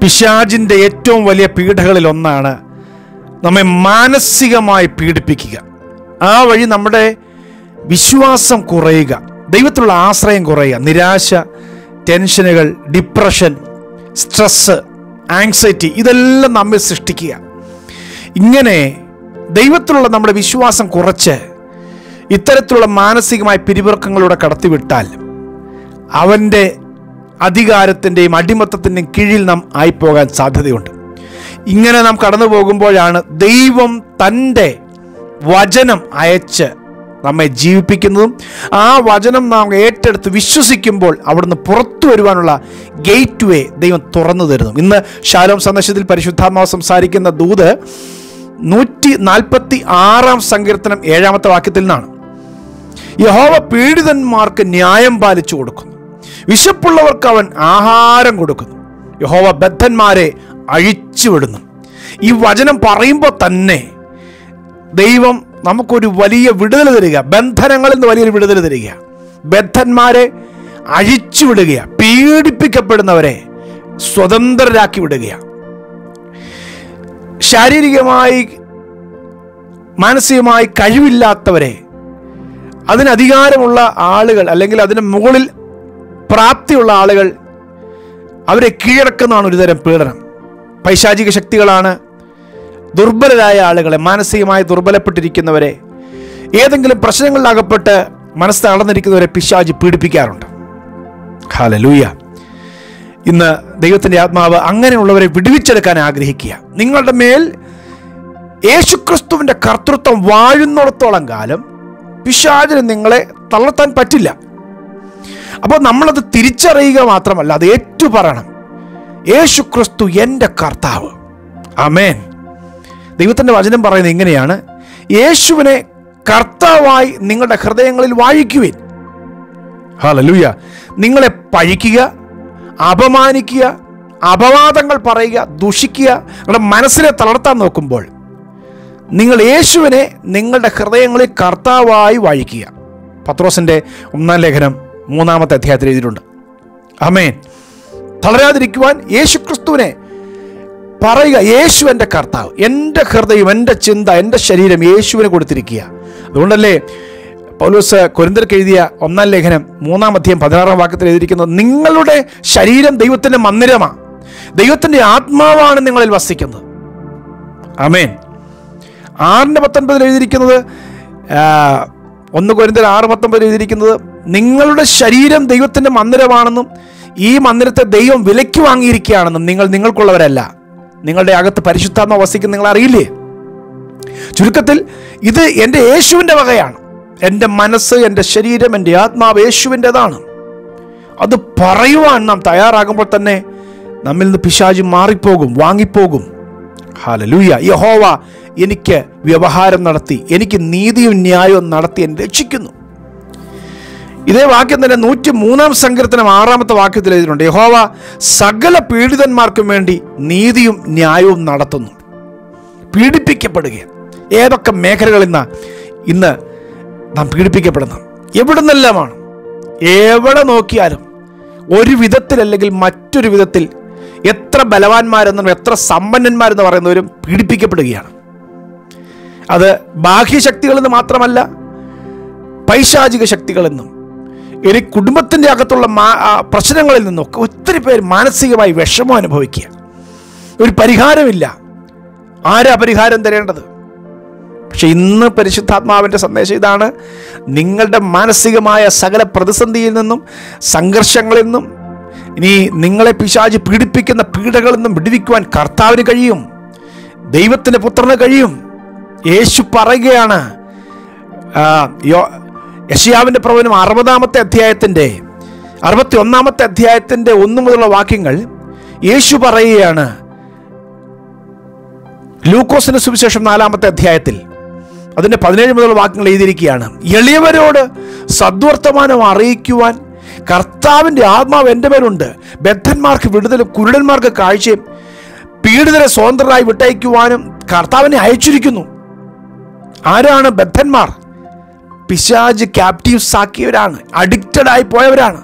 പിശാജിൻ്റെ ഏറ്റവും വലിയ പീഡകളിൽ ഒന്നാണ് നമ്മെ മാനസികമായി പീഡിപ്പിക്കുക ആ വഴി നമ്മുടെ വിശ്വാസം കുറയുക ദൈവത്തിലുള്ള ആശ്രയം കുറയുക നിരാശ ടെൻഷനുകൾ ഡിപ്രഷൻ സ്ട്രെസ്സ് ആങ്സൈറ്റി ഇതെല്ലാം നമ്മെ സൃഷ്ടിക്കുക ഇങ്ങനെ ദൈവത്തിലുള്ള നമ്മുടെ വിശ്വാസം കുറച്ച് ഇത്തരത്തിലുള്ള മാനസികമായ പിരിവിറക്കങ്ങളിലൂടെ കടത്തിവിട്ടാൽ അവൻ്റെ അധികാരത്തിൻ്റെയും അടിമത്തത്തിൻ്റെയും കീഴിൽ നാം ആയിപ്പോകാൻ സാധ്യതയുണ്ട് ഇങ്ങനെ നാം കടന്നു പോകുമ്പോഴാണ് ദൈവം തൻ്റെ വചനം അയച്ച് നമ്മെ ജീവിപ്പിക്കുന്നതും ആ വചനം നാം ഏറ്റെടുത്ത് വിശ്വസിക്കുമ്പോൾ അവിടുന്ന് പുറത്തു വരുവാനുള്ള ഗേറ്റ് വേ ദൈവം തുറന്നു തരുന്നു ഇന്ന് ശാലോം സന്ദേശത്തിൽ പരിശുദ്ധാത്മാവ് സംസാരിക്കുന്ന ദൂത് നൂറ്റി നാൽപ്പത്തി ആറാം സങ്കീർത്തനം ഏഴാമത്തെ വാക്യത്തിൽ നിന്നാണ് യഹോവ പീഡിതന്മാർക്ക് ന്യായം പാലിച്ചു കൊടുക്കുന്നു വിശപ്പുള്ളവർക്ക് അവൻ ആഹാരം കൊടുക്കുന്നു യഹോവ ബദ്ധന്മാരെ അഴിച്ചുവിടുന്നു ഈ വചനം പറയുമ്പോൾ തന്നെ ദൈവം നമുക്കൊരു വലിയ വിടുതൽ തരിക ബന്ധനങ്ങളിൽ നിന്ന് വലിയൊരു വിടുതൽ തരിക ബദ്ധന്മാരെ അഴിച്ചുവിടുകയാണ് പീഡിപ്പിക്കപ്പെടുന്നവരെ സ്വതന്ത്രരാക്കി വിടുകയാണ് ശാരീരികമായി മാനസികമായി കഴിവില്ലാത്തവരെ അതിന് അധികാരമുള്ള ആളുകൾ അല്ലെങ്കിൽ അതിന് മുകളിൽ പ്രാപ്തിയുള്ള ആളുകൾ അവരെ കീഴടക്കുന്നതാണ് ഒരുതരം പീഡനം പൈശാചിക ശക്തികളാണ് ദുർബലരായ ആളുകളെ മാനസികമായി ദുർബലപ്പെട്ടിരിക്കുന്നവരെ ഏതെങ്കിലും പ്രശ്നങ്ങളിലകപ്പെട്ട് മനസ്സ് തളർന്നിരിക്കുന്നവരെ പിശാജി പീഡിപ്പിക്കാറുണ്ട് ഹാലലൂയ ഇന്ന് ദൈവത്തിൻ്റെ ആത്മാവ് അങ്ങനെയുള്ളവരെ വിടുവിച്ചെടുക്കാൻ ആഗ്രഹിക്കുക നിങ്ങളുടെ മേൽ യേശുക്രിസ്തുവിൻ്റെ കർത്തൃത്വം വാഴുന്നിടത്തോളം കാലം പിശാചിന് നിങ്ങളെ തളർത്താൻ പറ്റില്ല അപ്പോൾ നമ്മളത് തിരിച്ചറിയുക മാത്രമല്ല അത് ഏറ്റുപറയണം യേശുക്രിസ്തു എൻ്റെ കർത്താവ് അമേൻ ദൈവത്തിൻ്റെ വചനം പറയുന്നത് ഇങ്ങനെയാണ് യേശുവിനെ കർത്താവായി നിങ്ങളുടെ ഹൃദയങ്ങളിൽ വാഴിക്കുവിൻ ഹാലലൂയ നിങ്ങളെ പഴിക്കുക അപമാനിക്കുക അപവാദങ്ങൾ പറയുക ദുഷിക്കുക നിങ്ങളുടെ മനസ്സിനെ തളർത്താൻ നോക്കുമ്പോൾ നിങ്ങൾ യേശുവിനെ നിങ്ങളുടെ ഹൃദയങ്ങളിൽ കർത്താവായി വാഴിക്കുക പത്രോസിൻ്റെ ഒന്നാം ലേഖനം മൂന്നാമത്തെ അധ്യായത്തിൽ എഴുതിയിട്ടുണ്ട് അമേൻ തളരാതിരിക്കുവാൻ യേശു ക്രിസ്തുവിനെ പറയുക യേശു എൻ്റെ കർത്താവ് എൻ്റെ ഹൃദയം എൻ്റെ ചിന്ത എൻ്റെ ശരീരം യേശുവിന് കൊടുത്തിരിക്കുക അതുകൊണ്ടല്ലേ പൗലോസ് കൊരിന്തർക്ക് എഴുതിയ ഒന്നാം ലേഖനം മൂന്നാം അധ്യായം പതിനാറാം വാക്യത്തിൽ എഴുതിയിരിക്കുന്നത് നിങ്ങളുടെ ശരീരം ദൈവത്തിൻ്റെ മന്ദിരമാണ് ദൈവത്തിൻ്റെ ആത്മാവാണ് നിങ്ങളിൽ വസിക്കുന്നത് അമേൻ ആറിൻ്റെ പത്തൊൻപതിൽ എഴുതിയിരിക്കുന്നത് ആ, ഒന്ന് കൊരിന്തർ ആറ് പത്തൊൻപതിൽ എഴുതിയിരിക്കുന്നത് നിങ്ങളുടെ ശരീരം ദൈവത്തിൻ്റെ മന്ദിരമാണെന്നും ഈ മന്ദിരത്തെ ദൈവം വിലയ്ക്ക് വാങ്ങിയിരിക്കുകയാണെന്നും നിങ്ങൾ നിങ്ങൾക്കുള്ളവരല്ല നിങ്ങളുടെ അകത്ത് പരിശുദ്ധാത്മ വസിക്കുന്ന നിങ്ങൾ അറിയില്ലേ ചുരുക്കത്തിൽ ഇത് എൻ്റെ യേശുവിൻ്റെ വകയാണ് എൻ്റെ മനസ്സ് എൻ്റെ ശരീരം എൻ്റെ ആത്മാവ് യേശുവിൻ്റെതാണ് അത് പറയുവാൻ നാം തയ്യാറാകുമ്പോൾ തന്നെ നമ്മിൽ നിന്ന് പിശാചി മാറിപ്പോകും വാങ്ങിപ്പോകും ഹാലലൂയ യഹോവ എനിക്ക് വ്യവഹാരം നടത്തി എനിക്ക് നീതിയും ന്യായവും നടത്തി എന്നെ രക്ഷിക്കുന്നു ഇതേ വാക്യം തന്നെ നൂറ്റി മൂന്നാം സങ്കീർത്തനം ആറാമത്തെ വാക്യത്തിൽ എഴുതിയിട്ടുണ്ട് യഹോവ സകല പീഡിതന്മാർക്കും വേണ്ടി നീതിയും ന്യായവും നടത്തുന്നു പീഡിപ്പിക്കപ്പെടുക ഏതൊക്കെ മേഖലകളിൽ നിന്നാ ഇന്ന് നാം പീഡിപ്പിക്കപ്പെടുന്നു എവിടുന്നെല്ലാമാണ് എവിടെ നോക്കിയാലും ഒരു വിധത്തിലല്ലെങ്കിൽ മറ്റൊരു വിധത്തിൽ എത്ര ബലവാന്മാരെന്നും എത്ര സമ്പന്നന്മാരെന്ന് പറയുന്നവരും പീഡിപ്പിക്കപ്പെടുകയാണ് അത് ബാഹ്യശക്തികളിൽ നിന്ന് മാത്രമല്ല പൈശാചിക ശക്തികളിൽ നിന്നും ഇനി കുടുംബത്തിൻ്റെ അകത്തുള്ള മാ- ആ പ്രശ്നങ്ങളിൽ നിന്നൊക്കെ ഒത്തിരി പേര് മാനസികമായി വിഷമം അനുഭവിക്കുക ഒരു പരിഹാരമില്ല ആരാ പരിഹാരം തരേണ്ടത് പക്ഷെ ഇന്ന് പരിശുദ്ധാത്മാവിൻ്റെ സന്ദേശം ഇതാണ് നിങ്ങളുടെ മാനസികമായ സകല പ്രതിസന്ധിയിൽ നിന്നും സംഘർഷങ്ങളിൽ നിന്നും ഇനി നിങ്ങളെ പിശാചി പീഡിപ്പിക്കുന്ന പീഡകളിൽ നിന്നും വിടുവിക്കുവാൻ കർത്താവിന് കഴിയും ദൈവത്തിൻ്റെ പുത്രന് കഴിയും യേശു പറയുകയാണ് ആ, യോ യഷിയാവിൻ്റെ പ്രവചനം അറുപതാമത്തെ അധ്യായത്തിൻ്റെ അറുപത്തി ഒന്നാമത്തെ അധ്യായത്തിൻ്റെ ഒന്നു മുതലുള്ള വാക്യങ്ങൾ യേശു പറയുകയാണ് ലൂക്കോസിന്റെ സുവിശേഷം നാലാമത്തെ അധ്യായത്തിൽ അതിൻ്റെ പതിനേഴ് മുതലുള്ള വാക്യങ്ങൾ എഴുതിയിരിക്കുകയാണ് എളിയവരോട് സദ്വർത്തമാനം അറിയിക്കുവാൻ കർത്താവിൻ്റെ ആത്മാവ് എൻ്റെ മേലുണ്ട് ബദ്ധന്മാർക്ക് വിടുതലും കുരുടന്മാർക്ക് കാഴ്ചയും പീഡിതരെ സ്വതന്ത്രരായി വിട്ടയക്കുവാനും കർത്താവിനെ അയച്ചിരിക്കുന്നു ആരാണ് ബദ്ധന്മാർ പിശാജ് ക്യാപ്റ്റീവ്സ് ആക്കിയവരാണ് അഡിക്റ്റഡ് ആയി പോയവരാണ്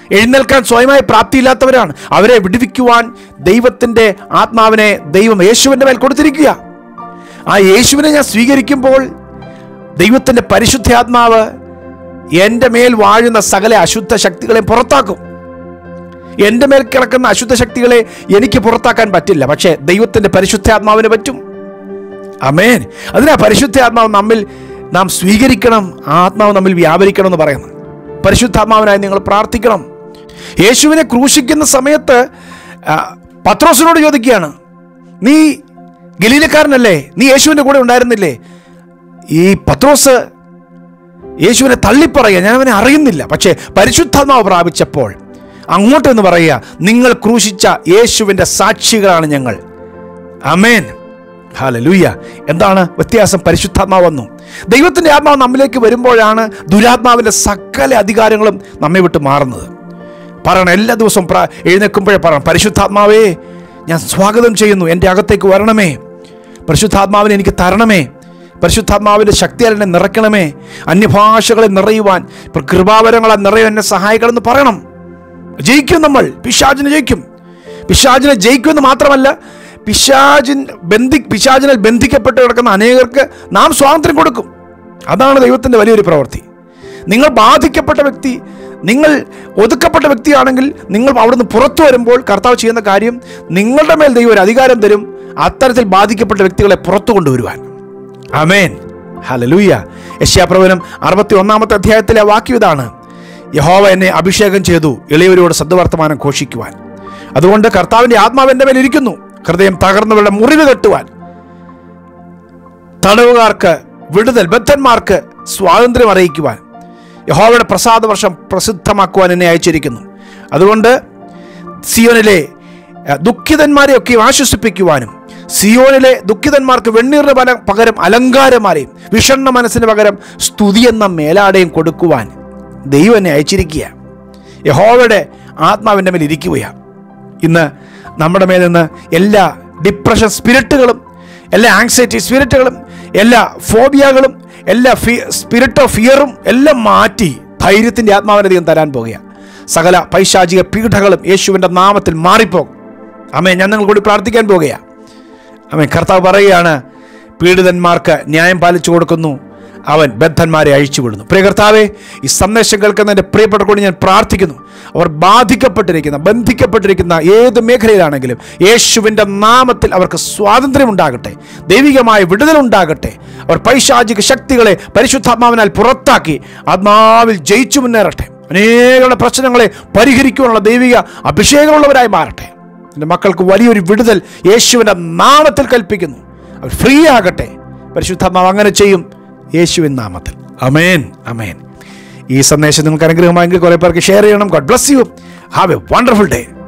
എഴുന്നേൽക്കാൻ സ്വയമായി പ്രാപ്തിയില്ലാത്തവരാണ് അവരെ വിടുവിക്കുവാൻ ദൈവത്തിൻ്റെ ആത്മാവിനെ ദൈവം യേശുവിൻ്റെ മേൽ കൊടുത്തിരിക്കുക ആ യേശുവിനെ ഞാൻ സ്വീകരിക്കുമ്പോൾ ദൈവത്തിൻ്റെ പരിശുദ്ധാത്മാവ് എൻ്റെ മേൽ വാഴുന്ന സകല അശുദ്ധ ശക്തികളെ പുറത്താക്കും എൻ്റെ മേൽ കിടക്കുന്ന അശുദ്ധ ശക്തികളെ എനിക്ക് പുറത്താക്കാൻ പറ്റില്ല പക്ഷേ ദൈവത്തിൻ്റെ പരിശുദ്ധാത്മാവിന് പറ്റും അമേൻ അതിനാ പരിശുദ്ധാത്മാവ് നമ്മിൽ നാം സ്വീകരിക്കണം ആ ആത്മാവ് നമ്മിൽ വ്യാപരിക്കണം എന്ന് പറയുന്നു പരിശുദ്ധാത്മാവിനായി നിങ്ങൾ പ്രാർത്ഥിക്കണം യേശുവിനെ ക്രൂശിക്കുന്ന സമയത്ത് ആ, പത്രോസിനോട് ചോദിക്കുകയാണ് നീ ഗലീലക്കാരനല്ലേ നീ യേശുവിൻ്റെ കൂടെ ഉണ്ടായിരുന്നില്ലേ ഈ പത്രോസ് യേശുവിനെ തള്ളിപ്പറയുക ഞാൻ അവനെ അറിയുന്നില്ല പക്ഷേ പരിശുദ്ധാത്മാവ് പ്രാപിച്ചപ്പോൾ അങ്ങോട്ട് എന്ന് പറയുക നിങ്ങൾ ക്രൂശിച്ച യേശുവിൻ്റെ സാക്ഷികളാണ് ഞങ്ങൾ അമേൻ ഹാലലൂയ എന്താണ് വ്യത്യാസം പരിശുദ്ധാത്മാവ് വന്നു ദൈവത്തിൻ്റെ ആത്മാവ് നമ്മിലേക്ക് വരുമ്പോഴാണ് ദുരാത്മാവിൻ്റെ സകല അധികാരങ്ങളും നമ്മെ വിട്ട് മാറുന്നത് പറയണം എല്ലാ ദിവസവും പ്ര എഴുന്നേൽക്കുമ്പോഴേ പറയണം പരിശുദ്ധാത്മാവേ ഞാൻ സ്വാഗതം ചെയ്യുന്നു എൻ്റെ അകത്തേക്ക് വരണമേ പരിശുദ്ധാത്മാവിനെ എനിക്ക് തരണമേ പരിശുദ്ധാത്മാവിൻ്റെ ശക്തിയാൽ എന്നെ നിറയ്ക്കണമേ അന്യഭാഷകളെ നിറയുവാൻ ഇപ്പം കൃപാവരങ്ങളെ നിറയാൻ എന്നെ സഹായിക്കണമെന്ന് പറയണം ജയിക്കും നമ്മൾ പിശാചിനെ ജയിക്കും പിശാചിനെ ജയിക്കുമെന്ന് മാത്രമല്ല പിശാചിൻ ബന്ധി പിശാചിനാൽ ബന്ധിക്കപ്പെട്ട് കിടക്കുന്ന അനേകർക്ക് നാം സ്വാതന്ത്ര്യം കൊടുക്കും അതാണ് ദൈവത്തിൻ്റെ വലിയൊരു പ്രവൃത്തി നിങ്ങൾ ബാധിക്കപ്പെട്ട വ്യക്തി നിങ്ങൾ ഒതുക്കപ്പെട്ട വ്യക്തിയാണെങ്കിൽ നിങ്ങൾ അവിടുന്ന് പുറത്തു വരുമ്പോൾ കർത്താവ് ചെയ്യുന്ന കാര്യം നിങ്ങളുടെ മേൽ ദൈവം ഒരു അധികാരം തരും അത്തരത്തിൽ ബാധിക്കപ്പെട്ട വ്യക്തികളെ പുറത്തു കൊണ്ടുവരുവാൻ അമേൻ ഹലലൂയ യശ്യാപ്രവനം അറുപത്തി ഒന്നാമത്തെ അധ്യായത്തിലെ വാക്യം ഇതാണ് യഹോവ എന്നെ അഭിഷേകം ചെയ്തു ഇളയവരോട് സദ്വർത്തമാനം ഘോഷിക്കുവാൻ അതുകൊണ്ട് കർത്താവിൻ്റെ ആത്മാവ് എൻ്റെ മേൽ ഇരിക്കുന്നു ഹൃദയം തകർന്നവരുടെ മുറിവ് കെട്ടുവാൻ തടവുകാർക്ക് വിടുതൽ ബദ്ധന്മാർക്ക് സ്വാതന്ത്ര്യം അറിയിക്കുവാൻ യഹോവയുടെ പ്രസാദ വർഷം പ്രസിദ്ധമാക്കുവാൻ എന്നെ അയച്ചിരിക്കുന്നു അതുകൊണ്ട് സിയോനിലെ അഹ്, ദുഃഖിതന്മാരെയൊക്കെ ആശ്വസിപ്പിക്കുവാനും സിയോനിലെ ദുഃഖിതന്മാർക്ക് വെണ്ണീറിന് പല പകരം അലങ്കാരമാരെയും വിഷണ്ണ മനസ്സിന് പകരം സ്തുതി എന്ന മേലാടയും കൊടുക്കുവാൻ ദൈവം എന്നെ അയച്ചിരിക്കുക യഹോവയുടെ ആത്മാവിൻ്റെ മേൽ ഇരിക്കുകയാണ് ഇന്ന് നമ്മുടെ മേൽ നിന്ന് എല്ലാ ഡിപ്രഷൻ സ്പിരിറ്റുകളും എല്ലാ ആങ്സൈറ്റി സ്പിരിറ്റുകളും എല്ലാ ഫോബിയകളും എല്ലാ ഫി സ്പിരിറ്റ് ഓഫ് ഫിയറും എല്ലാം മാറ്റി ധൈര്യത്തിൻ്റെ ആത്മാവിനെ ദൈവം തരാൻ പോകുകയാണ് സകല പൈശാചിക പീഠകളും യേശുവിൻ്റെ നാമത്തിൽ മാറിപ്പോകും അമ്മേ ഞാൻ നിങ്ങൾ കൂടി പ്രാർത്ഥിക്കാൻ പോകുകയാണ് അമ്മേ കർത്താവ് പറയുകയാണ് പീഡിതന്മാർക്ക് ന്യായം പാലിച്ചു കൊടുക്കുന്നു അവൻ ബദ്ധന്മാരെ അഴിച്ചുവിടുന്നു പ്രിയ കർത്താവെ ഈ സന്ദേശം കേൾക്കുന്ന എൻ്റെ പ്രിയപ്പെട്ട കൂടി ഞാൻ പ്രാർത്ഥിക്കുന്നു അവർ ബാധിക്കപ്പെട്ടിരിക്കുന്ന ബന്ധിക്കപ്പെട്ടിരിക്കുന്ന ഏത് മേഖലയിലാണെങ്കിലും യേശുവിൻ്റെ നാമത്തിൽ അവർക്ക് സ്വാതന്ത്ര്യം ഉണ്ടാകട്ടെ ദൈവികമായ വിടുതലുണ്ടാകട്ടെ അവർ പൈശാചിക ശക്തികളെ പരിശുദ്ധാത്മാവിനാൽ പുറത്താക്കി ആത്മാവിൽ ജയിച്ചു മുന്നേറട്ടെ അനേകരുടെ പ്രശ്നങ്ങളെ പരിഹരിക്കുവാനുള്ള ദൈവിക അഭിഷേകമുള്ളവരായി മാറട്ടെ എൻ്റെ മക്കൾക്ക് വലിയൊരു വിടുതൽ യേശുവിൻ്റെ നാമത്തിൽ കൽപ്പിക്കുന്നു അവർ ഫ്രീ ആകട്ടെ പരിശുദ്ധാത്മാവ് അങ്ങനെ ചെയ്യും യേശുവിൻ നാമത്തിൽ അമേൻ അമേൻ ഈ സന്ദേശം നിങ്ങൾക്ക് അനുഗ്രഹമായെങ്കിൽ കുറേ പേർക്ക് ഷെയർ ചെയ്യണം God bless you have a wonderful day